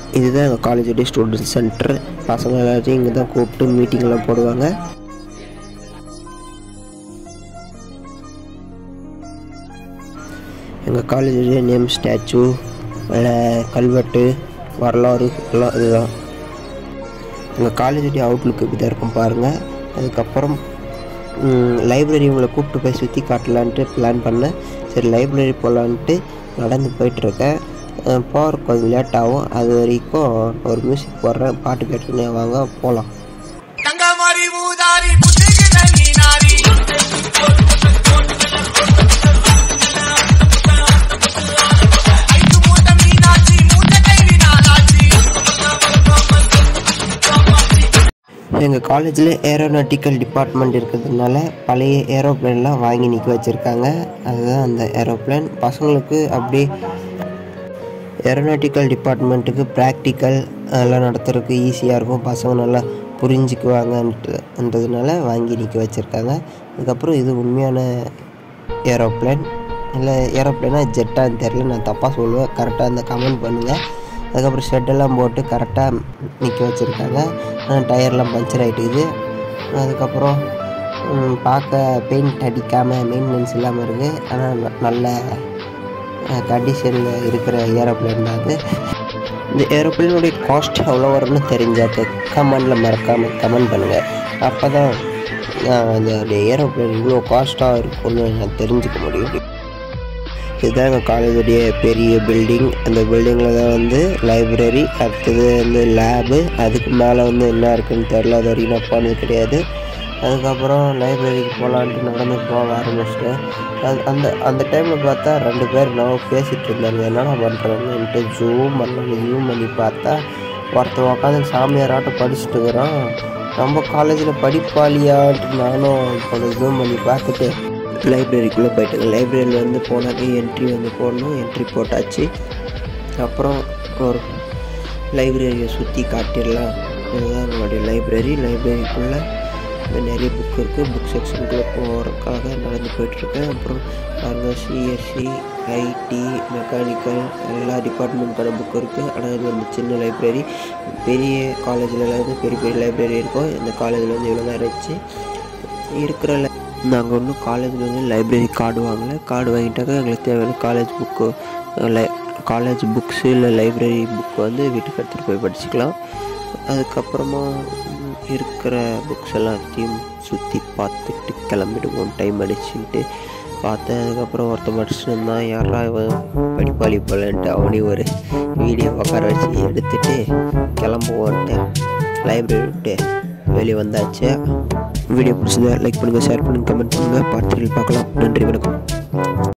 இதுதான் எங்கள் காலேஜோடைய student centre பசங்க எல்லாத்தையும் இங்கே தான் கூப்பிட்டு மீட்டிங்லாம் போடுவாங்க எங்கள் காலேஜோடைய நேம் ஸ்டாச்சு கல்வெட்டு வரலாறு எல்லாம் இதுதான் எங்கள் காலேஜோடைய அவுட்லுக் இப்படி தான் இருக்கும் பாருங்கள் அதுக்கப்புறம் லைப்ரரி உங்களை கூப்பிட்டு போய் சுற்றி காட்டலான்ட்டு பிளான் பண்ணேன் சரி லைப்ரரி போகலான்ட்டு நடந்து போயிட்டுருக்கேன் போகிற கொஞ்சம் லேட் ஆகும் அது வரைக்கும் ஒரு மியூசிக் போடுறேன் பாட்டு கேட்டுன்னு வாங்க போகலாம் தங்கமரி ஊதாரி புட்டுக்கு தண்ணி நாரி ஐந்து மூத்த மீனாட்சி மூத்த கைவி நாளாச்சி எங்கள் காலேஜில் ஏரோநாட்டிக்கல் டிபார்ட்மெண்ட் இருக்கிறதுனால பழைய ஏரோப்ளேன்லாம் வாங்கி நிற்க வச்சுருக்காங்க அதுதான் அந்த ஏரோப்ளேன் பசங்களுக்கு அப்படி ஏரோநாட்டிக்கல் டிபார்ட்மெண்ட்டுக்கு ப்ராக்டிக்கல் எல்லாம் நடத்துறதுக்கு ஈஸியாக இருக்கும் பசங்க நல்லா புரிஞ்சுக்குவாங்கன்றதுனால வாங்கி நிற்க வச்சுருக்காங்க அதுக்கப்புறம் இது உண்மையான ஏரோப்ளேன் இல்லை ஏரோப்ளேனா ஜெட்டான்னு தெரில நான் தப்பாக சொல்லுவேன் கரெக்டாக அந்த கமெண்ட் பண்ணுங்கள் அதுக்கப்புறம் ஷெட்டெல்லாம் போட்டு கரெக்டாக நிற்க வச்சுருக்காங்க ஆனால் டயர்லாம் பஞ்சர் ஆகிட்டுக்குது அதுக்கப்புறம் ம், பார்க்க பெயிண்ட் அடிக்காமல் மெயின்டெனன்ஸ் இல்லாமல் இருக்குது ஆனால் ந- நல்ல கண்டிஷனில் இருக்கிற ஏரோப்ளேன் தான் அது இந்த ஏரோப்ளேனுடைய காஸ்ட் எவ்வளோ வரும்னு தெரிஞ்சாக்க கமெண்டில் மறக்காமல் கமெண்ட் பண்ணுங்கள் அப்போ தான் இந்த ஏரோப்ளேன் இவ்வளோ காஸ்ட்டாக இருக்கும்னு நான் தெரிஞ்சுக்க முடியும் இதுதான் எங்கள் காலேஜுடைய பெரிய பில்டிங் அந்த பில்டிங்கில் தான் வந்து லைப்ரரி அடுத்தது வந்து லேபு அதுக்கு மேலே வந்து என்ன இருக்குன்னு தெரில அது வரைக்கும் நான் போனது கிடையாது அதுக்கப்புறம் லைப்ரரிக்கு போகலான்ட்டு நடந்து போக ஆரம்பிச்சிட்டேன் அது அந்த அந்த டைமில் பார்த்தா ரெண்டு பேர் நான் பேசிகிட்டு இருந்தாங்க என்னடா பண்ணுறாங்கன்ட்டு ஜூம் பண்ணி ஜூம் பண்ணி பார்த்தா ஒருத்தன் உட்காந்து சாமியாராட்டம் படிச்சுட்டு இருக்கிறான் நம்ம காலேஜில் படிப்பாளியான்ட்டு நானும் கொஞ்சம் ஜூம் பண்ணி பார்த்துட்டு லைப்ரரிக்குள்ளே போயிட்டு லைப்ரரியில் வந்து போனாக்க என்ட்ரி வந்து போடணும் என்ட்ரி போட்டாச்சு அப்புறம் ஒரு லைப்ரரியை சுற்றி காட்டிடலாம் இதுதான் நம்மளுடைய லைப்ரரி லைப்ரரிக்குள்ளே நிறைய புக் இருக்குது புக் செக்ஷனுக்குள்ளே போகிறதுக்காக நடந்து போயிட்டுருக்கேன் அப்புறம் பாருங்கள் சிஎஸ்சி ஐடி மெக்கானிக்கல் எல்லா டிபார்ட்மெண்ட்கான புக் இருக்குது ஆனால் இது வந்து சின்ன லைப்ரரி பெரிய காலேஜில் வந்து பெரிய பெரிய லைப்ரரி இருக்கும் இந்த காலேஜில் வந்து இவ்வளோ தான் இருந்துச்சு இருக்கிற நாங்கள் ஒன்றும் காலேஜில் வந்து லைப்ரரி கார்டு வாங்கலை கார்டு வாங்கிட்டாக்க எங்களுக்கு தேவையான காலேஜ் புக்கு லை காலேஜ் புக்ஸு இல்லை லைப்ரரி புக்கு வந்து வீட்டுக்கு எடுத்துகிட்டு போய் படிச்சுக்கலாம் அதுக்கப்புறமா ம், இருக்கிற புக்ஸ் எல்லாத்தையும் சுற்றி பார்த்துட்டு கிளம்பிடுவோம் டைம் அடிச்சுட்டு பார்த்தேன் அதுக்கப்புறம் ஒருத்தன் படிச்சுட்டு இருந்தான் யாரா இவன் படிப்பாளி போலன்ட்டு அவனையும் ஒரு வீடியோ உட்கார வச்சு எடுத்துட்டு கிளம்புவோன்ட்டு லைப்ரரி விட்டு வெளியே வந்தாச்சு வீடியோ பிடிச்சதை லைக் பண்ணுங்கள் ஷேர் பண்ணுங்கள் கமெண்ட் பண்ணுங்கள் பார்த்துட்டு பார்க்கலாம் நன்றி வணக்கம்